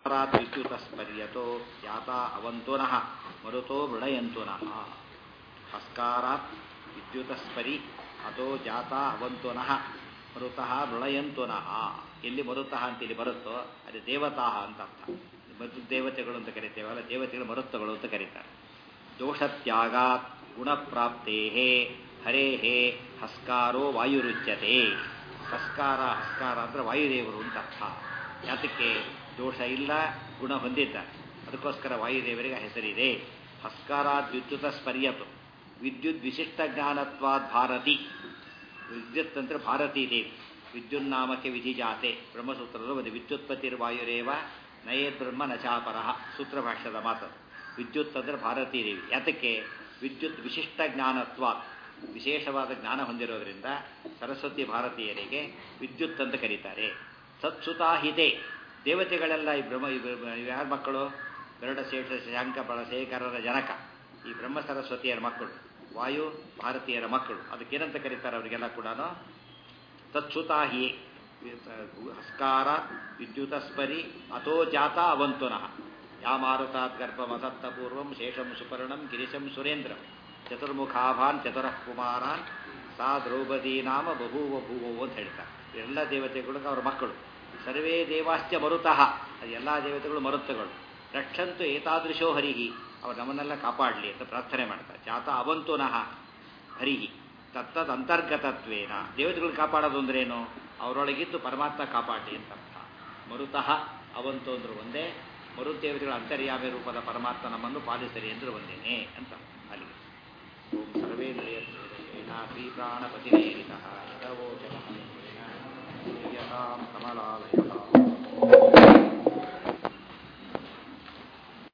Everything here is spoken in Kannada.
ವಿದ್ಯುತಸ್ಪರ್ಯತೋ ಯಾತಾ ಅವಂತುನಃ ಮರುತೋ ಮೃಣಯಂತುನಃ ಹಸ್ಕಾರಾತ್ ವಿದ್ಯುತಸ್ಪರಿ ಅಥೋ ಜಾತಾ ಅವಂತುನಃ ಮರುತಃ ಮೃಣಯಂತುನಃ ಎಲ್ಲಿ ಮರುತಃ ಅಂತ ಇಲ್ಲಿ ಬರುತ್ತೋ ಅದು ದೇವತಾಹ ಅಂತ ಅರ್ಥ ಮರು ದೇವತೆಗಳು ಅಂತ ಕರಿತೇವಲ್ಲ ದೇವತೆಗಳು ಮರುತ್ತಗಳು ಅಂತ ಕರೀತಾರೆ ದೋಷತ್ಯಾಗಾತ್ ಗುಣಪ್ರಾಪ್ತೇ ಹರೇ ಹಸ್ಕಾರೋ ವಾಯುರುಚ್ಯತೆ ಹಸ್ಕಾರ ಹಸ್ಕಾರ ಅಂದರೆ ವಾಯುದೇವರು ಅಂತ ಅರ್ಥ ಯಾತಕ್ಕೆ ದೋಷ ಇಲ್ಲ ಗುಣ ಹೊಂದಿದ್ದಾರೆ ಅದಕ್ಕೋಸ್ಕರ ವಾಯುದೇವರಿಗೆ ಹೆಸರಿದೆ ಹಸ್ಕಾರಾದ್ ವಿದ್ಯುತ ಸ್ಪರ್ಯತು ವಿದ್ಯುತ್ ವಿಶಿಷ್ಟ ಜ್ಞಾನತ್ವಾದ್ ಭಾರತಿ ವಿದ್ಯುತ್ ಅಂದರೆ ಭಾರತೀ ದೇವಿ ವಿದ್ಯುನ್ನಾಮಕ್ಕೆ ವಿಧಿಜಾತೆ ಬ್ರಹ್ಮಸೂತ್ರದ ಒಂದು ವಿದ್ಯುತ್ಪತಿರ್ವಾಯುರೇವ ನಯೇದ್ ಬ್ರಹ್ಮ ನಚಾಪರಃ ಸೂತ್ರ ಭಾಷ್ಯದ ಮಾತು ವಿದ್ಯುತ್ ಅಂದರೆ ಭಾರತೀ ದೇವಿ ಯಾತಕ್ಕೆ ವಿದ್ಯುತ್ ವಿಶಿಷ್ಟ ಜ್ಞಾನತ್ವ ವಿಶೇಷವಾದ ಜ್ಞಾನ ಹೊಂದಿರೋದ್ರಿಂದ ಸರಸ್ವತಿ ಭಾರತೀಯರಿಗೆ ವಿದ್ಯುತ್ ಅಂತ ಕರೀತಾರೆ ಸತ್ಸುತಾಹಿತೆ ದೇವತೆಗಳೆಲ್ಲ ಈ ಬ್ರಹ್ಮ ಯಾರ ಮಕ್ಕಳು ಗರುಡ ಶೇಷ ಶಂಕ ಬಳಶೇಖರರ ಜನಕ ಈ ಬ್ರಹ್ಮ ಸರಸ್ವತಿಯರ ಮಕ್ಕಳು ವಾಯು ಭಾರತೀಯರ ಮಕ್ಕಳು ಅದಕ್ಕೇನಂತ ಕರೀತಾರೆ ಅವರಿಗೆಲ್ಲ ಕೂಡ ತತ್ಸುತಾಹಿಯೇ ಹಸ್ಕಾರ ವಿದ್ಯುತಸ್ಪರಿ ಅಥೋ ಜಾತ ಅವಂತುನಃ ಯಾ ಮಾರುತಾತ್ ಗರ್ಭಮಸತ್ತ ಪೂರ್ವಂ ಶೇಷಂ ಸುಪರ್ಣಂ ಗಿರಿಶಂ ಸುರೇಂದ್ರಂ ಚತುರ್ಮುಖಾಭಾನ್ ಚತುರಃ ಕುಮಾರಾನ್ ಸಾ ದ್ರೌಪದಿ ನಾಮ ಬಹೂವ ಭೂವೋ ಅಂತ ಹೇಳ್ತಾರೆ ಎಲ್ಲ ದೇವತೆಗಳು ಅವರ ಮಕ್ಕಳು ಸರ್ವೇ ದೇವಾಶ್ಚ ಮರುತಃ ಅದು ಎಲ್ಲ ದೇವತೆಗಳು ಮರುತ್ತಗಳು ರಕ್ಷಂತು ಏತಾದೃಶೋ ಹರಿಹಿ ಅವರು ನಮ್ಮನ್ನೆಲ್ಲ ಕಾಪಾಡಲಿ ಅಂತ ಪ್ರಾರ್ಥನೆ ಮಾಡ್ತಾರೆ ಜಾತ ಅವಂತುನಃ ಹರಿಹಿ ತತ್ತದ ಅಂತರ್ಗತತ್ವೇನ ದೇವತೆಗಳು ಕಾಪಾಡೋದು ಅಂದ್ರೇನು ಅವರೊಳಗಿದ್ದು ಪರಮಾತ್ಮ ಕಾಪಾಡಲಿ ಅಂತ ಅರ್ಥ ಮರುತಃ ಅವಂತು ಅಂದ್ರು ಒಂದೇ ಮರುದೇವತೆಗಳ ಅಂತರ್ಯಾಮಿ ರೂಪದ ಪರಮಾತ್ಮ ನಮ್ಮನ್ನು ಪಾಲಿಸಲಿ ಅಂದ್ರೆ ಒಂದೇನೆ ಅಂತ ಅಲ್ಲಿಗೆ ಓಂ ಸರ್ವೇಂದ್ರಿಯೇಣ ಪ್ರಾಣಪತಿನೇರಿತಃ ಯದವೋಚನಃ ಕಮಲಾಲಯ